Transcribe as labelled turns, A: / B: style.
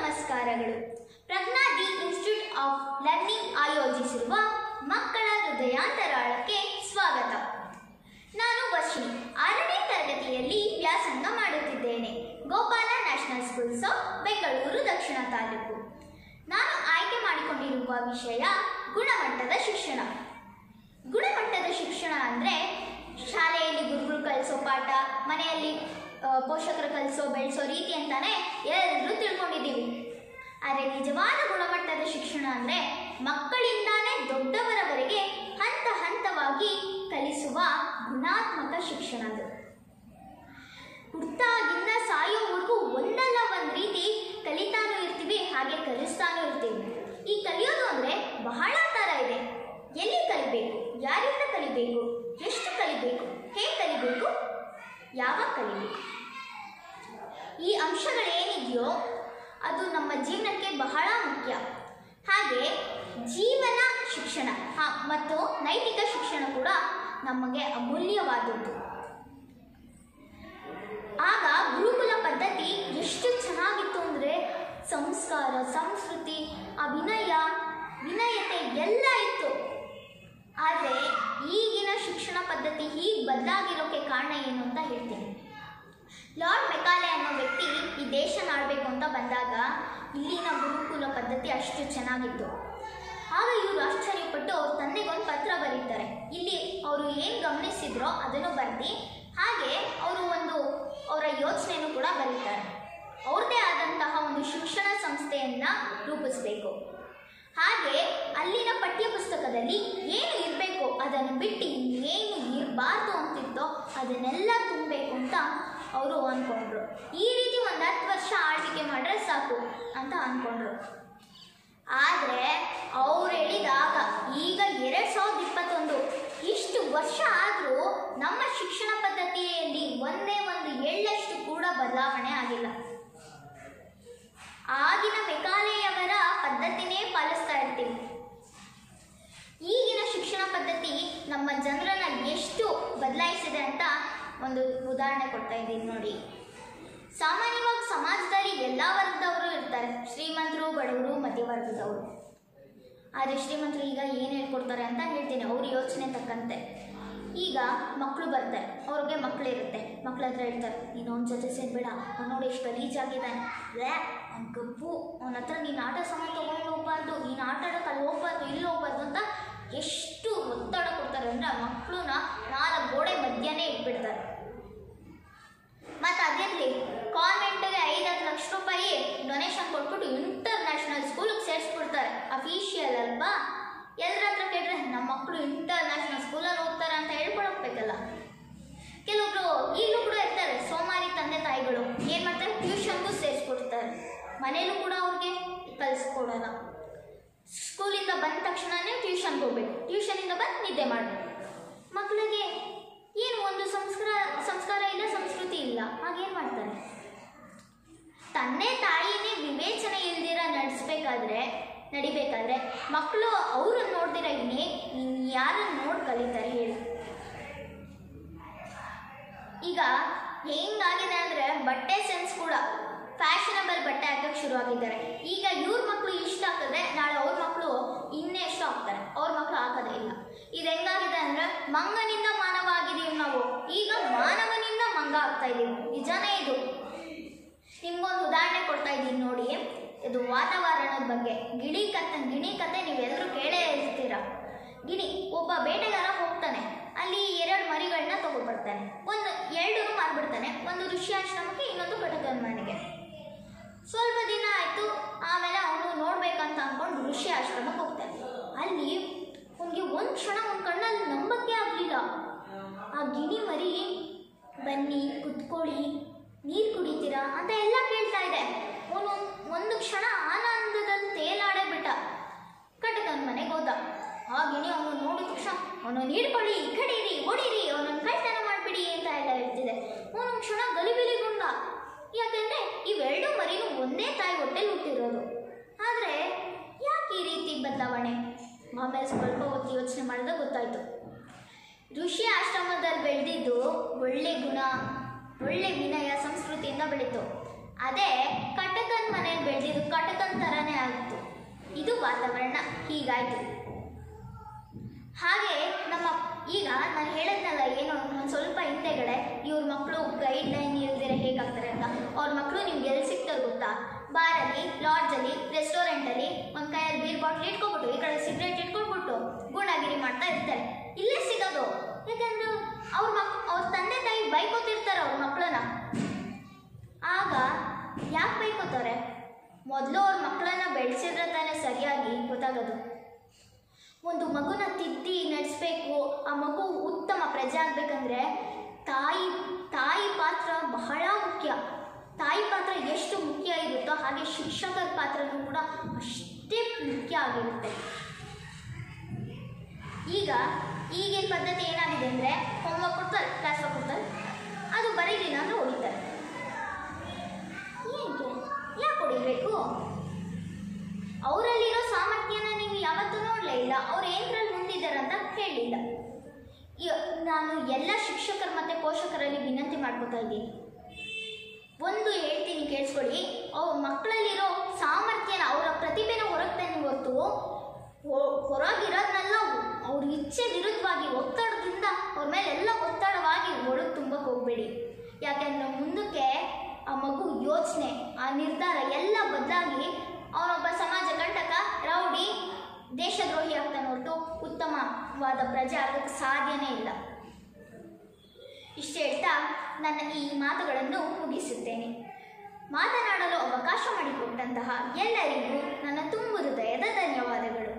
A: ನಮಸ್ಕಾರಗಳು ಪ್ರಜ್ಞಾದಿ institute of learning ಆಯೋಜಿಸಿರುವ ಮಕ್ಕಳ ಹೃದಯಾಂತರಾಳಕ್ಕೆ ಸ್ವಾಗತ ನಾನು ವರ್ಷಿಣಿ ಆರನೇ ತರಗತಿಯಲ್ಲಿ ವ್ಯಾಸಂಗ ಮಾಡುತ್ತಿದ್ದೇನೆ Gopala national schools of Bengaluru ದಕ್ಷಿಣ ತಾಲೂಕು ನಾನು ಆಯ್ಕೆ ಮಾಡಿಕೊಂಡಿರುವ ವಿಷಯ ಗುಣಮಟ್ಟದ ಶಿಕ್ಷಣ ಗುಣಮಟ್ಟದ ಶಿಕ್ಷಣ ಅಂದರೆ ಶಾಲೆಯಲ್ಲಿ ಗುರುಗಳು ಕಲಿಸೋ ಪಾಠ ಮನೆಯಲ್ಲಿ ಆ, ಪೋಷಕರು ಕಲಿಸೋ ಬೆಳೆಸೋ ರೀತಿ ಅಂತಾನೆ ಎಲ್ಲರೂ ತಿಳ್ಕೊಂಡಿದ್ದೀವಿ ಆದರೆ ನಿಜವಾದ ಗುಣಮಟ್ಟದ ಶಿಕ್ಷಣ ಅಂದರೆ ಮಕ್ಕಳಿಂದಾನೇ ದೊಡ್ಡವರವರೆಗೆ ಹಂತ ಹಂತವಾಗಿ ಕಲಿಸುವ ಗುಣಾತ್ಮಕ ಶಿಕ್ಷಣ ಅದು ಹುಟ್ಟಾಗಿಂದ ಸಾಯೋವರೆಗೂ ಒಂದಲ್ಲ ಒಂದು ರೀತಿ ಕಲಿತಾನೂ ಇರ್ತೀವಿ ಹಾಗೆ ಕಲಿಸ್ತಾನೂ ಇರ್ತೀವಿ ಈ ಕಲಿಯೋದು ಅಂದರೆ ಬಹಳ ಥರ ಇದೆ ಎಲ್ಲಿ ಕಲಿಬೇಕು ಯಾರಿಂದ ಕಲಿಬೇಕು ಎಷ್ಟು ಕಲಿಬೇಕು ಹೇಗೆ ಕಲಿಬೇಕು ಯಾವಾಗ ಕಲಿಬೇಕು ಈ ಅಂಶಗಳೇನಿದೆಯೋ ಅದು ನಮ್ಮ ಜೀವನಕ್ಕೆ ಬಹಳ ಮುಖ್ಯ ಹಾಗೆ ಜೀವನ ಶಿಕ್ಷಣ ಹಾ ಮತ್ತು ನೈತಿಕ ಶಿಕ್ಷಣ ಕೂಡ ನಮಗೆ ಅಮೂಲ್ಯವಾದದ್ದು ಆಗ ಗುರುಕುಲ ಪದ್ಧತಿ ಎಷ್ಟು ಚೆನ್ನಾಗಿತ್ತು ಅಂದರೆ ಸಂಸ್ಕಾರ ಸಂಸ್ಕೃತಿ ಅಭಿನಯ ವಿನಯತೆ ಎಲ್ಲ ಇತ್ತು ಆದರೆ ಈಗಿನ ಶಿಕ್ಷಣ ಪದ್ಧತಿ ಹೀಗೆ ಬದಲಾಗಿರೋಕ್ಕೆ ಕಾರಣ ಏನು ಅಂತ ಹೇಳ್ತೀನಿ ಲಾರ್ಡ್ ಮೆಕಾಲೆ ಅನ್ನೋ ವ್ಯಕ್ತಿ ಈ ದೇಶ ಆಡಬೇಕು ಅಂತ ಬಂದಾಗ ಇಲ್ಲಿನ ಗುರುಕುಲ ಪದ್ಧತಿ ಅಷ್ಟು ಚೆನ್ನಾಗಿತ್ತು ಆಗ ಇವರು ಆಶ್ಚರ್ಯಪಟ್ಟು ಅವ್ರ ತಂದೆಗೊಂದು ಪತ್ರ ಬರೀತಾರೆ ಇಲ್ಲಿ ಅವರು ಏನು ಗಮನಿಸಿದ್ರೋ ಅದನ್ನು ಬರೆದು ಹಾಗೆ ಅವರು ಒಂದು ಅವರ ಯೋಚನೆಯನ್ನು ಕೂಡ ಬರೀತಾರೆ ಅವ್ರದ್ದೇ ಆದಂತಹ ಒಂದು ಶಿಕ್ಷಣ ಸಂಸ್ಥೆಯನ್ನು ರೂಪಿಸಬೇಕು ಹಾಗೆ ಅಲ್ಲಿನ ಪಠ್ಯ ಪುಸ್ತಕದಲ್ಲಿ ಏನು ಇರಬೇಕು ಅದನ್ನು ಬಿಟ್ಟು ಏನು ಇರಬಾರ್ದು ಅಂತಿತ್ತೋ ಅದನ್ನೆಲ್ಲ ತುಂಬಬೇಕು ಅಂತ ಅವರು ಅಂದ್ಕೊಂಡ್ರು ಈ ರೀತಿ ಒಂದು ಹತ್ತು ವರ್ಷ ಆಳ್ವಿಕೆ ಮಾಡಿದ್ರೆ ಸಾಕು ಅಂತ ಅಂದ್ಕೊಂಡ್ರು ಆದರೆ ಅವ್ರು ಹೇಳಿದಾಗ ಈಗ ಎರಡು ಸಾವಿರದ ಇಪ್ಪತ್ತೊಂದು ಇಷ್ಟು ವರ್ಷ ಆದರೂ ನಮ್ಮ ಶಿಕ್ಷಣ ಪದ್ಧತಿಯಲ್ಲಿ ಒಂದೇ ಒಂದು ಎಳ್ಳಷ್ಟು ಕೂಡ ಬದಲಾವಣೆ ಆಗಿಲ್ಲ ಆಗಿನ ಮೆಕಾಲೆಯವರ ಪದ್ಧತಿನೇ ಪಾಲಿಸ್ತಾ ಇರ್ತೀವಿ ಈಗಿನ ಶಿಕ್ಷಣ ಪದ್ಧತಿ ನಮ್ಮ ಜನರನ್ನ ಎಷ್ಟು ಬದಲಾಯಿಸಿದೆ ಅಂತ ಒಂದು ಉದಾಹರಣೆ ಕೊಡ್ತಾ ಇದ್ದೀನಿ ನೋಡಿ ಸಾಮಾನ್ಯವಾಗಿ ಸಮಾಜದಲ್ಲಿ ಎಲ್ಲ ವರ್ಗದವರು ಇರ್ತಾರೆ ಶ್ರೀಮಂತರು ಬಡವರು ಮಧ್ಯವರ್ಗದವರು ಆದರೆ ಶ್ರೀಮಂತರು ಈಗ ಏನು ಹೇಳ್ಕೊಡ್ತಾರೆ ಅಂತ ಹೇಳ್ತೀನಿ ಅವ್ರ ಯೋಚನೆ ತಕ್ಕಂತೆ ಈಗ ಮಕ್ಕಳು ಬರ್ತಾರೆ ಅವ್ರಿಗೆ ಮಕ್ಕಳಿರುತ್ತೆ ಮಕ್ಳ ಹತ್ರ ಹೇಳ್ತಾರೆ ನೀನು ಅವ್ನ ಜೊತೆ ಸೇರ್ಬೇಡ ಅವ್ನು ನೋಡಿ ಎಷ್ಟು ಗಲೀಜಾಗಿದ್ದಾನೆ ಲೇ ಅವ್ನು ಗಬ್ಬು ಅವನ ಹತ್ರ ನೀನು ಆಟ ಸಾಮಾನು ತೊಗೊಂಡು ಹೋಗ್ಬಾರ್ದು ನೀನು ಆಟ ಆಡೋಕೆ ಅಲ್ಲಿ ಹೋಗ್ಬಾರ್ದು ಇಲ್ಲಿ ಹೋಗ್ಬಾರ್ದು ಅಂತ ಎಷ್ಟು ಒತ್ತಡ ಕೊಡ್ತಾರೆ ಅಂದರೆ ಆ ಮಕ್ಕಳನ್ನ ನಾಲ್ಕು ಗೋಡೆ ಮಧ್ಯನೇ ಇಟ್ಬಿಡ್ತಾರೆ ಮತ್ತು ಅದಿರಲಿ ಕಾನ್ವೆಂಟ್ಗೆ ಐದು ಹತ್ತು ಲಕ್ಷ ರೂಪಾಯಿ ಡೊನೇಷನ್ ಕೊಟ್ಬಿಟ್ಟು ಇಂಟರ್ನ್ಯಾಷನಲ್ ಸ್ಕೂಲಿಗೆ ಸೇರಿಸ್ಬಿಡ್ತಾರೆ ಅಫಿಷಿಯಲ್ ಅಲ್ವಾ ಎಲ್ಲರ ಹತ್ರ ಕೇಳಿದ್ರೆ ನಮ್ಮ ಮಕ್ಕಳು ಇಂಟರ್ನ್ಯಾಷನಲ್ ಸ್ಕೂಲಲ್ಲಿ ಓದ್ತಾರೆ ಅಂತ ಹೇಳ್ಕೊಳಕ್ಬೇಕಲ್ಲ ಕೆಲವೊಬ್ರು ಈಗಲೂ ಕೂಡ ಇರ್ತಾರೆ ಸೋಮಾರಿ ತಂದೆ ತಾಯಿಗಳು ಏನು ಮಾಡ್ತಾರೆ ಟ್ಯೂಷನ್ಗೂ ಸೇರಿಸ್ಕೊಡ್ತಾರೆ ಮನೇಲೂ ಕೂಡ ಅವ್ರಿಗೆ ಕಲಿಸ್ಕೊಡಲ್ಲ ಸ್ಕೂಲಿಂದ ಬಂದ ತಕ್ಷಣನೇ ಟ್ಯೂಷನ್ಗೆ ಹೋಗ್ಬೇಕು ಟ್ಯೂಷನಿಂದ ಬಂದು ನಿದ್ದೆ ಮಾಡಬೇಕು ಮಕ್ಕಳಿಗೆ ಏನು ಒಂದು ಸಂಸ್ಕಾರ ಸಂಸ್ಕಾರ ಇಲ್ಲ ಸಂಸ್ಕೃತಿ ಇಲ್ಲ ಹಾಗೇನು ಮಾಡ್ತಾರೆ ತಂದೆ ತಾಯಿನೇ ವಿವೇಚನೆ ಇಲ್ದಿರ ನಡೆಸ್ಬೇಕಾದ್ರೆ ನಡಿಬೇಕಾದ್ರೆ ಮಕ್ಕಳು ಅವ್ರನ್ನ ನೋಡ್ದಿರ ಇನ್ನೇ ಯಾರನ್ನ ನೋಡಿ ಕಲಿತಾರೆ ಹೇಳಿ ಈಗ ಹೆಂಗಾಗಿದೆ ಅಂದರೆ ಬಟ್ಟೆ ಸೆನ್ಸ್ ಕೂಡ ಫ್ಯಾಷನಬಲ್ ಬಟ್ಟೆ ಹಾಕಕ್ಕೆ ಶುರು ಆಗಿದ್ದಾರೆ ಈಗ ಇವ್ರ ಮಕ್ಕಳು ಇಷ್ಟ ಹಾಕಿದ್ರೆ ನಾಳೆ ಅವ್ರ ಮಕ್ಕಳು ಇನ್ನೆಷ್ಟು ಹಾಕ್ತಾರೆ ಅವ್ರ ಮಕ್ಕಳು ಹಾಕೋದೇ ಇಲ್ಲ ಇದು ಹೆಂಗಾಗಿದೆ ಅಂದರೆ ಮಂಗನಿಂದ ಮಾನವ ಆಗಿದ್ದೀವಿ ನಾವು ಈಗ ಮಾನವನಿಂದ ಮಂಗ ಆಗ್ತಾ ಇದ್ದೀವಿ ನಿಜನೇ ಇದು ನಿಮ್ಗೊಂದು ಉದಾಹರಣೆ ಕೊಡ್ತಾ ಇದ್ದೀನಿ ನೋಡಿ ಇದು ವಾತಾವರಣದ ಬಗ್ಗೆ ಗಿಳಿ ಕತೆ ಗಿಣಿ ಕತೆ ನೀವೆಲ್ಲರೂ ಕೇಳೇ ಇರ್ತೀರ ಗಿಣಿ ಒಬ್ಬ ಬೇಟೆಗಾರ ಹೋಗ್ತಾನೆ ಅಲ್ಲಿ ಎರಡು ಮರಿಗಳನ್ನ ತಗೊಬರ್ತಾನೆ ಒಂದು ಎರಡೂ ಮಾರ್ಬಿಡ್ತಾನೆ ಒಂದು ಋಷಿಯಾಶ್ರಮಕ್ಕೆ ಇನ್ನೊಂದು ಕಟಕನ ಮನೆಗೆ ಸ್ವಲ್ಪ ದಿನ ಆಯಿತು ಆಮೇಲೆ ಅವನು ನೋಡ್ಬೇಕಂತ ಅಂದ್ಕೊಂಡು ಋಷಿ ಆಶ್ರಮಕ್ಕೆ ಹೋಗ್ತಾನೆ ಅಲ್ಲಿ ಅವನಿಗೆ ಒಂದು ಕ್ಷಣ ಒಂದು ಕಣ್ಣಲ್ಲಿ ನಂಬಕ್ಕೆ ಆಗಲಿಲ್ಲ ಆ ಗಿಣಿ ಮರಿ ಬನ್ನಿ ಕುತ್ಕೊಳ್ಳಿ ನೀರು ಕುಡಿತೀರಾ ಅಂತ ಎಲ್ಲ ಕೇಳ್ತಾ ಇದೆ ಅವನು ಒಂದು ಕ್ಷಣ ಆನಂದದಲ್ಲಿ ತೇಲಾಡೇ ಬಿಟ್ಟ ಕಟಕನ ಮನೆಗೆ ಹೋದ ಆ ಗಿಣಿ ಅವನು ನೋಡಿದ ತಕ್ಷಣ ಅವನು ಹಿಡ್ಕೊಳ್ಳಿ ಕಡೀರಿ ಹೊಡೀರಿ ಅವನನ್ನು ಕಳ್ತನ ಮಾಡಿಬಿಡಿ ಅಂತ ಎಲ್ಲ ಹೇಳ್ತಿದೆ ಅವನು ಒಂದು ಕ್ಷಣ ಗಲಿಬಿಲಿಗೊಂಡ ಯಾಕೆಂದರೆ ಇವೆರಡು ಮರಿನೂ ಒಂದೇ ತಾಯಿ ಹೊಟ್ಟೆಲಿ ಹುಟ್ಟಿರೋದು ಆದರೆ ಯಾಕೆ ಈ ರೀತಿ ಬದಲಾವಣೆ ಆಮೇಲೆ ಸ್ವಲ್ಪ ಹೊತ್ತು ಯೋಚನೆ ಮಾಡಿದಾಗ ಗೊತ್ತಾಯಿತು ಋಷಿ ಆಶ್ರಮದಲ್ಲಿ ಬೆಳೆದಿದ್ದು ಒಳ್ಳೆ ಗುಣ ಒಳ್ಳೆ ವಿನಯ ಸಂಸ್ಕೃತಿಯಿಂದ ಬೆಳೀತು ಅದೇ ಕಟಕನ್ ಮನೇಲಿ ಬೆಳೆದಿದ್ದು ಕಟ ವಾತಾವರಣ ಹೀಗಾಯಿತು ಹಾಗೆ ನಮ್ಮ ಈಗ ನಾನು ಹೇಳದ್ನಲ್ಲ ಏನೋ ಒಂದು ಸ್ವಲ್ಪ ಹಿಂದೆಗಡೆ ಇವ್ರ ಮಕ್ಕಳು ಗೈಡ್ ಲೈನ್ ಇಲ್ದಿರ ಹೇಗಾಗ್ತಾರೆ ಅಂತ ಅವ್ರ ಮಕ್ಕಳು ನಿಮ್ಗೆ ಎಲ್ಲಿ ಸಿಗ್ತಾರೆ ಗೊತ್ತಾ ಬಾರಲ್ಲಿ ಲಾಡ್ಜಲ್ಲಿ ರೆಸ್ಟೋರೆಂಟಲ್ಲಿ ಒಂದು ಕೈಯಲ್ಲಿ ಬೀರ್ ಬಾಟ್ಲ್ ಇಟ್ಕೊಬಿಟ್ಟು ಈ ಕಡೆ ಸಿಗರೇಟ್ ಇಟ್ಕೊಬಿಟ್ಟು ಗೂಂಡಾಗಿರಿ ಮಾಡ್ತಾ ಇರ್ತಾರೆ ಇಲ್ಲೇ ಸಿಗೋದು ಯಾಕಂದ್ರೆ ಅವ್ರ ಮಕ್ ಅವ್ರ ತಂದೆ ತಾಯಿ ಬೈಕೋತಿರ್ತಾರೆ ಅವ್ರ ಮಕ್ಕಳನ್ನ ಆಗ ಯಾಕೆ ಬೈಕೋತಾರೆ ಮೊದಲು ಅವ್ರ ಮಕ್ಕಳನ್ನ ಬೆಳೆಸಿದ್ರೆ ತಾನೇ ಸರಿಯಾಗಿ ಗೊತ್ತಾಗೋದು ಒಂದು ಮಗುನ ತಿದ್ದಿ ನಡೆಸಬೇಕು ಆ ಮಗು ಉತ್ತಮ ಪ್ರಜೆ ಆಗಬೇಕಂದ್ರೆ ತಾಯಿ ತಾಯಿ ಪಾತ್ರ ಬಹಳ ಮುಖ್ಯ ತಾಯಿ ಪಾತ್ರ ಎಷ್ಟು ಮುಖ್ಯ ಇರುತ್ತೋ ಹಾಗೆ ಶಿಕ್ಷಕರ ಪಾತ್ರನೂ ಕೂಡ ಅಷ್ಟೇ ಮುಖ್ಯ ಆಗಿರುತ್ತೆ ಈಗ ಈಗಿನ ಪದ್ಧತಿ ಏನಾಗಿದೆ ಅಂದರೆ ಹೋಮ್ವರ್ಕ್ ಕೊಡ್ತಾರೆ ಕ್ಲಾಸ್ ವರ್ಕ್ ಕೊಡ್ತಾರೆ ಅದು ಬರೀಲಿಲ್ಲ ಅಂದರೆ ಹೊಡಿತಾರೆ ಏಕೆ ಯಾಕೆ ಹೊಡಿಬೇಕು ಅವರಲ್ಲಿರೋ ಸಾಮರ್ಥ್ಯನ ನೀವು ಯಾವತ್ತೂ ನೋಡಲೇ ಇಲ್ಲ ಅವ್ರು ಏನರಲ್ಲಿ ಮುಂದಿದ್ದಾರೆ ಅಂತ ಹೇಳಿಲ್ಲ ಇ- ನಾನು ಎಲ್ಲ ಶಿಕ್ಷಕರು ಮತ್ತು ಪೋಷಕರಲ್ಲಿ ವಿನಂತಿ ಮಾಡ್ಕೋತಾ ಇದ್ದೀನಿ ಒಂದು ಹೇಳ್ತೀನಿ ಕೇಳಿಸ್ಕೊಳ್ಳಿ ಅವ್ರ ಮಕ್ಕಳಲ್ಲಿರೋ ಸಾಮರ್ಥ್ಯನ ಅವರ ಪ್ರತಿಭೆನ ಹೊರಗ್ತಾನೆ ಹೊರತು ಹೊ- ಹೊರಗಿರೋದ್ನೆಲ್ಲ ಅವ್ರ ಇಚ್ಛೆ ವಿರುದ್ಧವಾಗಿ ಒತ್ತಡದಿಂದ ಅವ್ರ ಮೇಲೆ ಎಲ್ಲ ಒತ್ತಡವಾಗಿ ಒಳಗೆ ತುಂಬಕ್ಕೆ ಹೋಗಬೇಡಿ ಯಾಕೆಂದ್ರೆ ಮುಂದಕ್ಕೆ ಆ ಮಗು ಯೋಚನೆ ಆ ನಿರ್ಧಾರ ಎಲ್ಲ ಬದಲಾಗಿ ಅವನೊಬ್ಬ ಸಮಾಜ ಕಂಟಕ ರೌಡಿ ದೇಶದ್ರೋಹಿ ಆಗ್ತಾನೆ ಹೊರತು ಉತ್ತಮವಾದ ಪ್ರಜೆ ಆಗೋಕ್ಕೆ ಸಾಧ್ಯನೇ ಇಲ್ಲ ಇಷ್ಟು ಹೇಳ್ತಾ ನನ್ನ ಈ ಮಾತುಗಳನ್ನು ಮುಗಿಸುತ್ತೇನೆ ಮಾತನಾಡಲು ಅವಕಾಶ ಮಾಡಿಕೊಟ್ಟಂತಹ ಎಲ್ಲರಿಗೂ ನನ್ನ ತುಂಬು ಹೃದಯದ ಧನ್ಯವಾದಗಳು